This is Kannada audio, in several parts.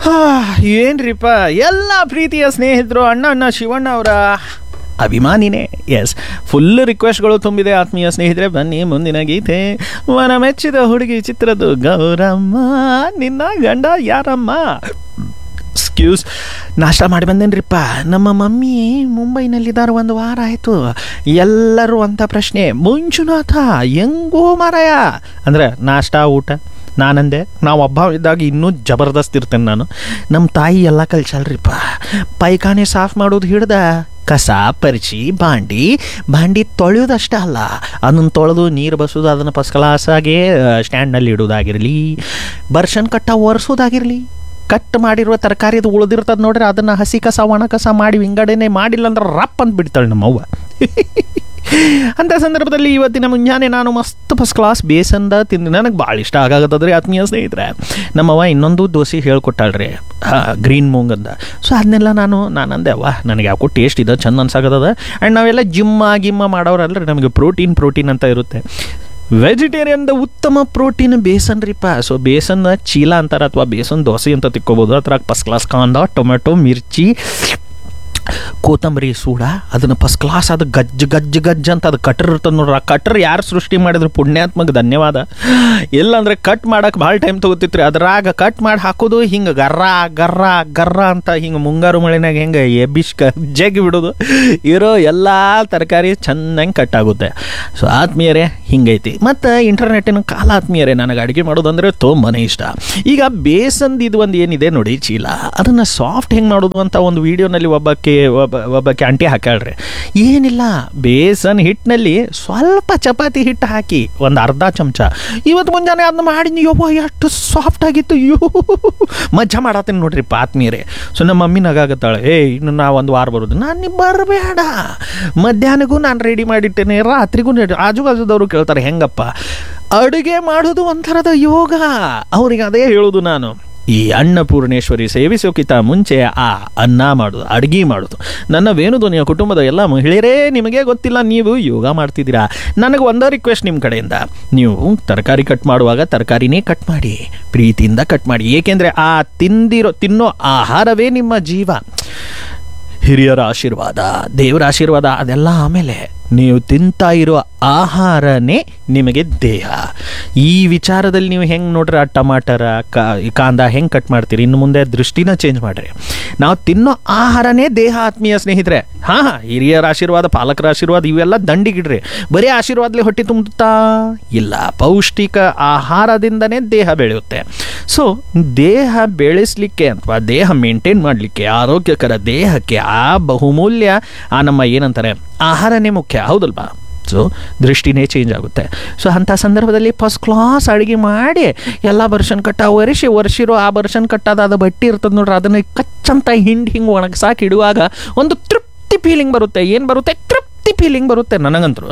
ಹಾ, ಏನ್ರಿಪ್ಪ ಎಲ್ಲ ಪ್ರೀತಿಯ ಸ್ನೇಹಿತರು ಅಣ್ಣ ಅಣ್ಣ ಶಿವಣ್ಣ ಅವರ ಅಭಿಮಾನಿನೇ ಎಸ್ ಫುಲ್ ರಿಕ್ವೆಸ್ಟ್ಗಳು ತುಂಬಿದೆ ಆತ್ಮೀಯ ಸ್ನೇಹಿತರೆ ಬನ್ನಿ ಮುಂದಿನ ಗೀತೆ ಮನ ಮೆಚ್ಚಿದ ಹುಡುಗಿ ಚಿತ್ರದ್ದು ಗೌರಮ್ಮ ನಿನ್ನ ಗಂಡ ಯಾರಮ್ಮ ಎಕ್ಸ್ಕ್ಯೂಸ್ ನಾಷ್ಟ ಮಾಡಿ ಬಂದೇನ್ರಿಪ್ಪ ನಮ್ಮ ಮಮ್ಮಿ ಮುಂಬೈನಲ್ಲಿದ್ದಾರೆ ಒಂದು ವಾರ ಆಯಿತು ಎಲ್ಲರೂ ಅಂತ ಪ್ರಶ್ನೆ ಮಂಜುನಾಥ ಹೆಂಗೋ ಮಾರಾಯ ಅಂದರೆ ನಾಷ್ಟ ಊಟ ನಾನಂದೆ ನಾವು ಒಬ್ಬ ಇದ್ದಾಗ ಇನ್ನೂ ಜಬರ್ದಸ್ತ್ ಇರ್ತೇನೆ ನಾನು ನಮ್ಮ ತಾಯಿ ಎಲ್ಲ ಕಲ್ಸಲ್ರಿಪ್ಪ ಪೈಖಾನೆ ಸಾಫ್ ಮಾಡೋದು ಹಿಡ್ದ ಕಸ ಪರಿಚಿ ಬಾಂಡಿ ಬಾಂಡಿ ತೊಳೆಯೋದಷ್ಟೇ ಅಲ್ಲ ಅದನ್ನು ತೊಳೆದು ನೀರು ಬಸೋದು ಅದನ್ನು ಫಸ್ಟ್ ಕ್ಲಾಸಾಗೆ ಸ್ಟ್ಯಾಂಡ್ನಲ್ಲಿ ಇಡೋದಾಗಿರಲಿ ಬರ್ಷನ್ ಕಟ್ಟ ಒರೆಸೋದಾಗಿರಲಿ ಕಟ್ ಮಾಡಿರುವ ತರಕಾರಿ ಅದು ಉಳಿದಿರ್ತದೆ ನೋಡ್ರಿ ಅದನ್ನು ಹಸಿ ಕಸ ಒಣ ಕಸ ಮಾಡಿ ವಿಂಗಡಣೆ ಮಾಡಿಲ್ಲ ಅಂದ್ರೆ ರಪ್ ಅಂತ ಬಿಡ್ತಾಳೆ ನಮ್ಮವ್ವ ಅಂಥ ಸಂದರ್ಭದಲ್ಲಿ ಇವತ್ತಿನ ಮುಂಜಾನೆ ನಾನು ಮಸ್ತ್ ಫಸ್ಟ್ ಕ್ಲಾಸ್ ಬೇಸಂದ ತಿಂದು ನನಗೆ ಭಾಳ ಇಷ್ಟ ಆಗಾಗತ್ತದ್ರಿ ಆತ್ಮೀಯ ಸ್ನೇಹಿತರೆ ನಮ್ಮವ್ವ ಇನ್ನೊಂದು ದೋಸೆ ಹೇಳ್ಕೊಟ್ಟಾಳ್ರಿ ಗ್ರೀನ್ ಮೂಂಗ್ ಅಂದ ಸೊ ಅದನ್ನೆಲ್ಲ ನಾನು ನಾನು ಅಂದೆ ಅವ್ವ ನನಗೆ ಯಾಕೋ ಟೇಸ್ಟ್ ಇದೆ ಚಂದ ಅನ್ಸಾಗತ್ತದ ಆ್ಯಂಡ್ ನಾವೆಲ್ಲ ಜಿಮ್ಮ ಗಿಮ್ಮ ಮಾಡೋರಲ್ರಿ ನಮಗೆ ಪ್ರೋಟೀನ್ ಪ್ರೋಟೀನ್ ಅಂತ ಇರುತ್ತೆ ವೆಜಿಟೇರಿಯನ್ದ ಉತ್ತಮ ಪ್ರೋಟೀನ್ ಬೇಸನ್ ರೀಪ ಸೊ ಬೇಸನ್ ಚೀಲ ಅಂತಾರೆ ಅಥವಾ ಬೇಸನ್ ದೋಸೆ ಅಂತ ತಿಕ್ಕೋಬೋದು ಅದ್ರಾಗ ಫಸ್ಟ್ ಕ್ಲಾಸ್ ಕಾಂದ ಟೊಮೆಟೊ ಮಿರ್ಚಿ ಕೊತ್ತಂಬರಿ ಸೂಡ ಅದನ್ನು ಫಸ್ಟ್ ಕ್ಲಾಸ್ ಅದು ಗಜ್ಜ್ ಗಜ್ಜ್ ಗಜ್ಜ್ ಅಂತ ಅದು ಕಟ್ರ್ ಇರ್ತದೆ ನೋಡ್ರಿ ಆ ಕಟ್ರ್ ಯಾರು ಸೃಷ್ಟಿ ಮಾಡಿದ್ರು ಪುಣ್ಯಾತ್ಮಕ ಧನ್ಯವಾದ ಇಲ್ಲಾಂದ್ರೆ ಕಟ್ ಮಾಡಕ್ಕೆ ಭಾಳ ಟೈಮ್ ತೊಗೋತಿತ್ತು ರೀ ಅದ್ರಾಗ ಕಟ್ ಮಾಡಿ ಹಾಕೋದು ಹಿಂಗೆ ಗರ್ರ ಗರ್ರ ಗರ್ರ ಅಂತ ಹಿಂಗೆ ಮುಂಗಾರು ಮಳೆನಾಗ ಹೆಂಗೆ ಎಬ್ಬಿಸ್ ಜಗ್ಗಿ ಬಿಡೋದು ಇರೋ ಎಲ್ಲ ತರಕಾರಿ ಚೆನ್ನಾಗಿ ಕಟ್ ಆಗುತ್ತೆ ಸೊ ಆತ್ಮೀಯರೇ ಹಿಂಗೈತಿ ಮತ್ತು ಇಂಟರ್ನೆಟ್ಟಿನ ಕಾಲ ಆತ್ಮೀಯರೇ ನನಗೆ ಅಡುಗೆ ಮಾಡೋದಂದ್ರೆ ತುಂಬನೇ ಇಷ್ಟ ಈಗ ಬೇಸಂದ್ ಇದು ಒಂದು ಏನಿದೆ ನೋಡಿ ಚೀಲ ಅದನ್ನು ಸಾಫ್ಟ್ ಹೆಂಗೆ ಮಾಡೋದು ಅಂತ ಒಂದು ವಿಡಿಯೋನಲ್ಲಿ ಒಬ್ಬಕ್ಕೆ ಒಬ್ಬ ಒಬ್ಬಕ್ಕೆ ಆಂಟಿ ಹಾಕ್ಯಾಳ್ರಿ ಏನಿಲ್ಲ ಬೇಸನ್ ಹಿಟ್ಟಿನಲ್ಲಿ ಸ್ವಲ್ಪ ಚಪಾತಿ ಹಿಟ್ಟು ಹಾಕಿ ಒಂದು ಅರ್ಧ ಚಮಚ ಇವತ್ತು ಮುಂಜಾನೆ ಅದನ್ನ ಮಾಡಿ ಯವ್ವ ಎಷ್ಟು ಸಾಫ್ಟ್ ಆಗಿತ್ತು ಅಯ್ಯೋ ಮಜ್ಜಾ ಮಾಡತ್ತೀನಿ ನೋಡ್ರಿ ಆತ್ಮೀಯರೇ ಸೊ ನಮ್ಮ ಮಮ್ಮಿ ನಗಾಗತ್ತಾಳೆ ಏ ಇನ್ನು ನಾ ಒಂದು ವಾರ ಬರೋದು ನಾನು ನೀವು ಬರಬೇಡ ಮಧ್ಯಾಹ್ನಗೂ ನಾನು ರೆಡಿ ಮಾಡಿಟ್ಟೇನೆ ರಾತ್ರಿಗೂ ರೆಡಿ ಆಜು ಬಾಜುದವರು ಕೇಳ್ತಾರೆ ಹೆಂಗಪ್ಪ ಅಡುಗೆ ಮಾಡೋದು ಒಂಥರದ ಯೋಗ ಅವ್ರಿಗೆ ಅದೇ ಹೇಳೋದು ನಾನು ಈ ಅನ್ನಪೂರ್ಣೇಶ್ವರಿ ಸೇವಿಸೋಕ್ಕಿಂತ ಮುಂಚೆ ಆ ಅನ್ನ ಮಾಡೋದು ಅಡುಗೆ ಮಾಡೋದು ನನ್ನ ವೇಣುಧ್ವನಿಯ ಕುಟುಂಬದ ಎಲ್ಲ ಮಹಿಳೆಯರೇ ನಿಮಗೆ ಗೊತ್ತಿಲ್ಲ ನೀವು ಯೋಗ ಮಾಡ್ತಿದ್ದೀರಾ ನನಗೆ ಒಂದೇ ರಿಕ್ವೆಸ್ಟ್ ನಿಮ್ಮ ಕಡೆಯಿಂದ ನೀವು ತರಕಾರಿ ಕಟ್ ಮಾಡುವಾಗ ತರಕಾರಿನೇ ಕಟ್ ಮಾಡಿ ಪ್ರೀತಿಯಿಂದ ಕಟ್ ಮಾಡಿ ಏಕೆಂದರೆ ಆ ತಿಂದಿರೋ ತಿನ್ನೋ ಆಹಾರವೇ ನಿಮ್ಮ ಜೀವ ಹಿರಿಯರ ಆಶೀರ್ವಾದ ದೇವರ ಆಶೀರ್ವಾದ ಅದೆಲ್ಲ ಆಮೇಲೆ ನೀವು ತಿಂತಾ ಇರೋ ಆಹಾರನೇ ನಿಮಗೆ ದೇಹ ಈ ವಿಚಾರದಲ್ಲಿ ನೀವು ಹೆಂಗೆ ನೋಡ್ರಿ ಆ ಟಮಾಟರ ಕಾ ಕಾಂದ ಹೆಂಗೆ ಕಟ್ ಮಾಡ್ತೀರಿ ಇನ್ನು ಮುಂದೆ ದೃಷ್ಟಿನ ಚೇಂಜ್ ಮಾಡಿರಿ ನಾವು ತಿನ್ನೋ ಆಹಾರನೇ ದೇಹ ಆತ್ಮೀಯ ಸ್ನೇಹಿತರೆ ಹಾಂ ಹಾಂ ಹಿರಿಯರ ಆಶೀರ್ವಾದ ಪಾಲಕರ ಆಶೀರ್ವಾದ ಇವೆಲ್ಲ ದಂಡಿಗಿಡ್ರಿ ಬರೀ ಆಶೀರ್ವಾದಲೇ ಹೊಟ್ಟೆ ತುಂಬುತ್ತಾ ಇಲ್ಲ ಪೌಷ್ಟಿಕ ಆಹಾರದಿಂದನೇ ದೇಹ ಬೆಳೆಯುತ್ತೆ ಸೊ ದೇಹ ಬೆಳೆಸಲಿಕ್ಕೆ ಅಥವಾ ದೇಹ ಮೇಂಟೈನ್ ಮಾಡಲಿಕ್ಕೆ ಆರೋಗ್ಯಕರ ದೇಹಕ್ಕೆ ಆ ಬಹುಮೂಲ್ಯ ಆ ನಮ್ಮ ಏನಂತಾರೆ ಆಹಾರನೇ ಮುಖ್ಯ ಹೌದಲ್ವಾ ಸೊ ದೃಷ್ಟಿನೇ ಚೇಂಜ್ ಆಗುತ್ತೆ ಸೊ ಅಂಥ ಸಂದರ್ಭದಲ್ಲಿ ಫಸ್ಟ್ ಕ್ಲಾಸ್ ಅಡುಗೆ ಮಾಡಿ ಎಲ್ಲ ಬರ್ಷನ್ ಕಟ್ಟ ಒರೆಸಿ ಒರೆಸಿರೋ ಆ ಬರ್ಷನ್ ಕಟ್ಟಾದ ಬಟ್ಟೆ ಇರ್ತದೆ ನೋಡ್ರಿ ಅದನ್ನು ಕಚ್ಚಂತ ಹಿಂಡಿ ಹಿಂಗೆ ಒಣಗ್ಸಾಕಿ ಇಡುವಾಗ ಒಂದು ತೃಪ್ತಿ ಫೀಲಿಂಗ್ ಬರುತ್ತೆ ಏನು ಬರುತ್ತೆ ತೃಪ್ತಿ ಫೀಲಿಂಗ್ ಬರುತ್ತೆ ನನಗಂತರು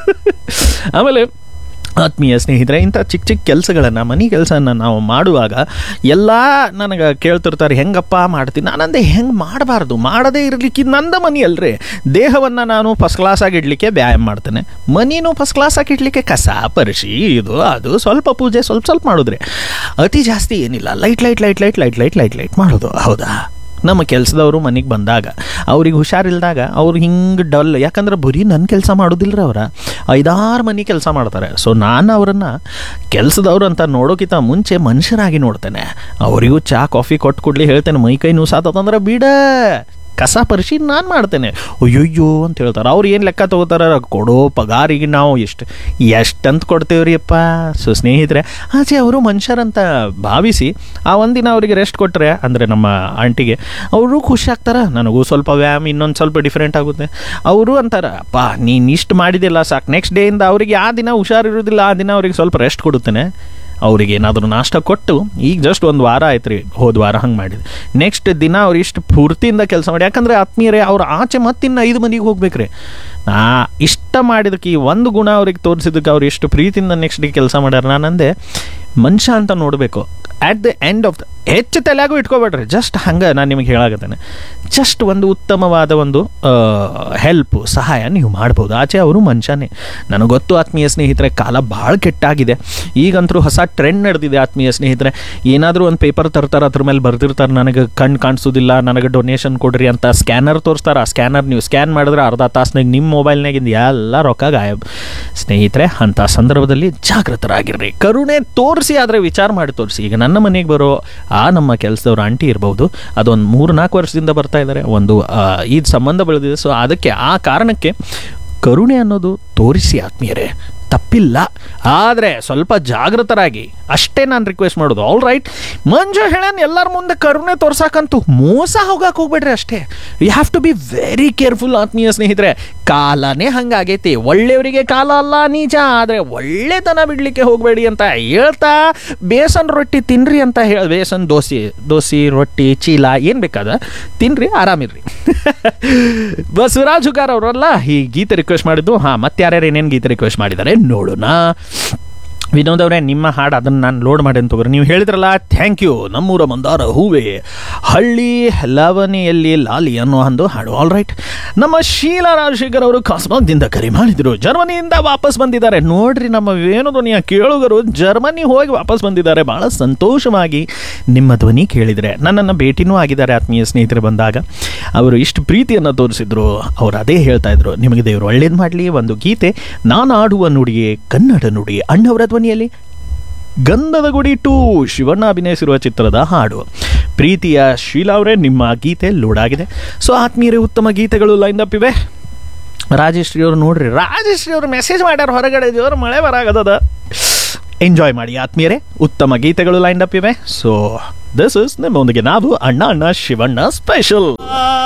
ಆಮೇಲೆ ಆತ್ಮೀಯ ಸ್ನೇಹಿತರೆ ಇಂಥ ಚಿಕ್ಕ ಚಿಕ್ಕ ಕೆಲಸಗಳನ್ನು ಮನೆ ಕೆಲಸನ ನಾವು ಮಾಡುವಾಗ ಎಲ್ಲ ನನಗೆ ಕೇಳ್ತಿರ್ತಾರೆ ಹೆಂಗಪ್ಪ ಮಾಡ್ತೀನಿ ನಾನಂದೆ ಹೆಂಗೆ ಮಾಡಬಾರ್ದು ಮಾಡದೇ ಇರಲಿಕ್ಕೆ ಇದು ನಂದ ಮನಿ ಅಲ್ರಿ ದೇಹವನ್ನು ನಾನು ಫಸ್ಟ್ ಕ್ಲಾಸಾಗಿ ಇಡಲಿಕ್ಕೆ ವ್ಯಾಯಾಮ ಮಾಡ್ತೇನೆ ಮನಿನೂ ಫಸ್ಟ್ ಕ್ಲಾಸಾಗಿ ಇಡಲಿಕ್ಕೆ ಕಸ ಪರಿಶಿ ಇದು ಅದು ಸ್ವಲ್ಪ ಪೂಜೆ ಸ್ವಲ್ಪ ಸ್ವಲ್ಪ ಮಾಡಿದ್ರಿ ಅತಿ ಜಾಸ್ತಿ ಏನಿಲ್ಲ light light light light light light light light ಮಾಡೋದು ಹೌದಾ ನಮ್ಮ ಕೆಲಸದವರು ಮನೆಗೆ ಬಂದಾಗ ಅವ್ರಿಗೆ ಹುಷಾರಿಲ್ದಾಗ ಅವ್ರು ಹಿಂಗೆ ಡಲ್ ಯಾಕಂದ್ರೆ ಬರೀ ನನ್ನ ಕೆಲಸ ಮಾಡೋದಿಲ್ಲರ ಅವರ ಐದಾರು ಮನೆ ಕೆಲಸ ಮಾಡ್ತಾರೆ ಸೊ ನಾನು ಅವರನ್ನು ಕೆಲಸದವ್ರು ಅಂತ ನೋಡೋಕ್ಕಿಂತ ಮುಂಚೆ ಮನುಷ್ಯರಾಗಿ ನೋಡ್ತೇನೆ ಅವರಿಗೂ ಚಹಾ ಕಾಫಿ ಕೊಟ್ಟು ಕೊಡ್ಲಿ ಹೇಳ್ತೇನೆ ಮೈ ಕೈ ನೋಸಾತಂದ್ರೆ ಬಿಡ ಕಸ ಪರಿಶಿ ನಾನು ಮಾಡ್ತೇನೆ ಅಯ್ಯಯ್ಯೋ ಅಂತ ಹೇಳ್ತಾರೆ ಅವ್ರು ಏನು ಲೆಕ್ಕ ತೊಗೋತಾರ ಕೊಡೋ ಪಗಾರಿಗೆ ನಾವು ಎಷ್ಟು ಎಷ್ಟಂತ ಕೊಡ್ತೇವ್ರಿ ಅಪ್ಪ ಸೊ ಸ್ನೇಹಿತರೆ ಆಚೆ ಅವರು ಮನುಷ್ಯರಂತ ಭಾವಿಸಿ ಆ ಒಂದಿನ ಅವರಿಗೆ ರೆಸ್ಟ್ ಕೊಟ್ಟರೆ ಅಂದರೆ ನಮ್ಮ ಆಂಟಿಗೆ ಅವರು ಖುಷಿ ಆಗ್ತಾರೆ ನನಗೂ ಸ್ವಲ್ಪ ವ್ಯಾಯಾಮ ಇನ್ನೊಂದು ಸ್ವಲ್ಪ ಡಿಫ್ರೆಂಟ್ ಆಗುತ್ತೆ ಅವರು ಅಂತಾರೆ ಅಪ್ಪ ನೀನು ಇಷ್ಟು ಮಾಡಿದಿಲ್ಲ ಸಾಕು ನೆಕ್ಸ್ಟ್ ಡೇಯಿಂದ ಅವರಿಗೆ ಆ ದಿನ ಹುಷಾರಿರೋದಿಲ್ಲ ಆ ದಿನ ಅವ್ರಿಗೆ ಸ್ವಲ್ಪ ರೆಸ್ಟ್ ಕೊಡುತ್ತೇನೆ ಅವ್ರಿಗೆ ಏನಾದರೂ ನಾಷ್ಟ ಕೊಟ್ಟು ಈಗ ಜಸ್ಟ್ ಒಂದು ವಾರ ಆಯ್ತು ರೀ ಹೋದ ವಾರ ಹಂಗೆ ಮಾಡಿದೆ ನೆಕ್ಸ್ಟ್ ದಿನ ಅವ್ರು ಇಷ್ಟು ಪೂರ್ತಿಯಿಂದ ಕೆಲಸ ಮಾಡಿ ಯಾಕಂದರೆ ಆತ್ಮೀಯರೇ ಅವ್ರು ಆಚೆ ಮತ್ತಿನ್ನು ಐದು ಮನೆಗೆ ಹೋಗ್ಬೇಕ್ರಿ ನಾ ಇಷ್ಟ ಮಾಡಿದಕ್ಕೆ ಈ ಒಂದು ಗುಣ ಅವ್ರಿಗೆ ತೋರಿಸಿದಕ್ಕೆ ಅವ್ರು ಎಷ್ಟು ಪ್ರೀತಿಯಿಂದ ನೆಕ್ಸ್ಟ್ ಡೇ ಕೆಲಸ ಮಾಡ್ಯಾರ ನಾನಂದೆ ಮನುಷ್ಯ ಅಂತ ನೋಡಬೇಕು at the end of the ಹೆಚ್ಚು ತಲೆಯಾಗೂ ಇಟ್ಕೋಬೇಡ್ರಿ ಜಸ್ಟ್ ಹಂಗೆ ನಾನು ನಿಮಗೆ ಹೇಳಾಗತ್ತೇನೆ ಜಸ್ಟ್ ಒಂದು ಉತ್ತಮವಾದ ಒಂದು ಹೆಲ್ಪು ಸಹಾಯ ನೀವು ಮಾಡ್ಬೋದು ಆಚೆ ಅವರು ಮನುಷ್ಯನೇ ನನಗೆ ಗೊತ್ತು ಆತ್ಮೀಯ ಸ್ನೇಹಿತರೆ ಕಾಲ ಭಾಳ ಕೆಟ್ಟಾಗಿದೆ ಈಗಂತರೂ ಹೊಸ ಟ್ರೆಂಡ್ ನಡೆದಿದೆ ಆತ್ಮೀಯ ಸ್ನೇಹಿತರೆ ಏನಾದರೂ ಒಂದು ಪೇಪರ್ ತರ್ತಾರೆ ಅದ್ರ ಮೇಲೆ ಬರ್ದಿರ್ತಾರೆ ನನಗೆ ಕಣ್ಣು ಕಾಣಿಸೋದಿಲ್ಲ ನನಗೆ ಡೊನೇಷನ್ ಕೊಡ್ರಿ ಅಂತ ಸ್ಕ್ಯಾನರ್ ತೋರಿಸ್ತಾರೆ ಆ ಸ್ಕ್ಯಾನರ್ ನೀವು ಸ್ಕ್ಯಾನ್ ಮಾಡಿದ್ರೆ ಅರ್ಧ ತಾಸ್ನಾಗ ನಿಮ್ಮ ಮೊಬೈಲ್ನಾಗಿಂದ ಎಲ್ಲ ರೊಕ್ಕ ಗಾಯಬ್ ಸ್ನೇಹಿತರೆ ಅಂಥ ಸಂದರ್ಭದಲ್ಲಿ ಜಾಗೃತರಾಗಿರ್ರಿ ಕರುಣೆ ತೋರಿಸಿ ಆದರೆ ವಿಚಾರ ಮಾಡಿ ತೋರಿಸಿ ಈಗ ನನ್ನ ಮನೆಗೆ ಬರೋ ಆ ನಮ್ಮ ಕೆಲಸದವ್ರ ಆಂಟಿ ಇರ್ಬೋದು ಅದೊಂದು ಮೂರು ನಾಲ್ಕು ವರ್ಷದಿಂದ ಬರ್ತಾ ಇದ್ದಾರೆ ಒಂದು ಆ, ಈ ಸಂಬಂಧ ಬೆಳೆದಿದೆ ಸೊ ಅದಕ್ಕೆ ಆ ಕಾರಣಕ್ಕೆ ಕರುಣೆ ಅನ್ನೋದು ತೋರಿಸಿ ಆತ್ಮೀಯರೇ ತಪ್ಪಿಲ್ಲ ಆದರೆ ಸ್ವಲ್ಪ ಜಾಗೃತರಾಗಿ ಅಷ್ಟೇ ನಾನು ರಿಕ್ವೆಸ್ಟ್ ಮಾಡೋದು ಆಲ್ ರೈಟ್ ಮಂಜು ಹೇಳನ್ ಎಲ್ಲರ ಮುಂದೆ ಕರುಣೆ ತೋರ್ಸಕ್ಕಂತೂ ಮೋಸ ಹೋಗಕ್ಕೆ ಹೋಗ್ಬೇಡ್ರಿ ಅಷ್ಟೇ you have to be very careful ಆತ್ಮೀಯ ಸ್ನೇಹಿತರೆ ಕಾಲನೇ ಹಂಗಾಗೈತಿ ಒಳ್ಳೆಯವರಿಗೆ ಕಾಲ ಅಲ್ಲ ನೀಚ ಆದರೆ ಒಳ್ಳೆತನ ಬಿಡಲಿಕ್ಕೆ ಹೋಗಬೇಡಿ ಅಂತ ಹೇಳ್ತಾ ಬೇಸನ್ ರೊಟ್ಟಿ ತಿನ್ರಿ ಅಂತ ಹೇಳ ಬೇಸನ್ ದೋಸೆ ದೋಸೆ ರೊಟ್ಟಿ ಚೀಲ ಏನು ಬೇಕಾದ ತಿನ್ರಿ ಆರಾಮಿರ್ರಿ ಬಸವರಾಜ್ ಹುಗಾರ್ ಅವರಲ್ಲ ಈ ಗೀತೆ ರಿಕ್ವೆಸ್ಟ್ ಮಾಡಿದ್ದು ಹಾಂ ಮತ್ತೆ ಯಾರ್ಯಾರು ಏನೇನು ಗೀತೆ ರಿಕ್ವೆಸ್ಟ್ ಮಾಡಿದ್ದಾರೆ ನೋಡೋಣ ವಿನೋದ್ ಅವರೇ ನಿಮ್ಮ ಹಾಡು ಅದನ್ನು ನಾನು ಲೋಡ್ ಮಾಡಿ ಅಂತ ತಗೋರಿ ನೀವು ಹೇಳಿದ್ರಲ್ಲ ಥ್ಯಾಂಕ್ ಯು ನಮ್ಮೂರ ಮಂದಾರ ಹೂವೆ ಹಳ್ಳಿ ಲವನಿಯಲ್ಲಿ ಲಾಲಿ ಅನ್ನೋ ಒಂದು ಹಾಡು ಆಲ್ ರೈಟ್ ನಮ್ಮ ಶೀಲಾ ರಾಜಶೇಖರ್ ಅವರು ಕಸ್ಮಾಕ್ದಿಂದ ಕರೆ ಮಾಡಿದರು ಜರ್ಮನಿಯಿಂದ ವಾಪಸ್ ಬಂದಿದ್ದಾರೆ ನೋಡ್ರಿ ನಮ್ಮ ವೇಣುಧ್ವನಿಯ ಕೇಳುಗರು ಜರ್ಮನಿ ಹೋಗಿ ವಾಪಸ್ ಬಂದಿದ್ದಾರೆ ಭಾಳ ಸಂತೋಷವಾಗಿ ನಿಮ್ಮ ಧ್ವನಿ ಕೇಳಿದರೆ ನನ್ನನ್ನು ಭೇಟಿನೂ ಆಗಿದ್ದಾರೆ ಆತ್ಮೀಯ ಸ್ನೇಹಿತರು ಬಂದಾಗ ಅವರು ಇಷ್ಟು ಪ್ರೀತಿಯನ್ನು ತೋರಿಸಿದ್ರು ಅವ್ರು ಅದೇ ಹೇಳ್ತಾ ಇದ್ರು ನಿಮಗೆ ದೇವರು ಒಳ್ಳೇದು ಮಾಡಲಿ ಒಂದು ಗೀತೆ ನಾನು ಆಡುವ ನುಡಿಯೇ ಕನ್ನಡ ನುಡಿ ಅಣ್ಣವರ ಧ್ವನಿಯಲ್ಲಿ ಗಂಧದ ಗುಡಿ ಟು ಶಿವಣ್ಣ ಅಭಿನಯಿಸಿರುವ ಚಿತ್ರದ ಹಾಡು ಪ್ರೀತಿಯ ಶೀಲಾ ಅವರೇ ನಿಮ್ಮ ಗೀತೆ ಲೋಡ್ ಆಗಿದೆ ಸೊ ಆತ್ಮೀಯರೇ ಉತ್ತಮ ಗೀತೆಗಳು ಲೈನ್ ಅಪ್ ಇವೆ ರಾಜಶ್ರೀ ಅವರು ನೋಡ್ರಿ ರಾಜಶ್ರೀ ಅವರು ಮೆಸೇಜ್ ಮಾಡ್ಯಾರ ಹೊರಗಡೆ ಜೋರು ಮಳೆ ಬರಾಗದ ಎಂಜಾಯ್ ಮಾಡಿ ಆತ್ಮೀಯರೇ ಉತ್ತಮ ಗೀತೆಗಳು ಲೈನ್ ಅಪ್ ಇವೆ ಸೊ ದಿಸ್ ಇಸ್ ನಿಮ್ಮೊಂದಿಗೆ ನಾವು ಅಣ್ಣ ಅಣ್ಣ ಶಿವಣ್ಣ ಸ್ಪೆಷಲ್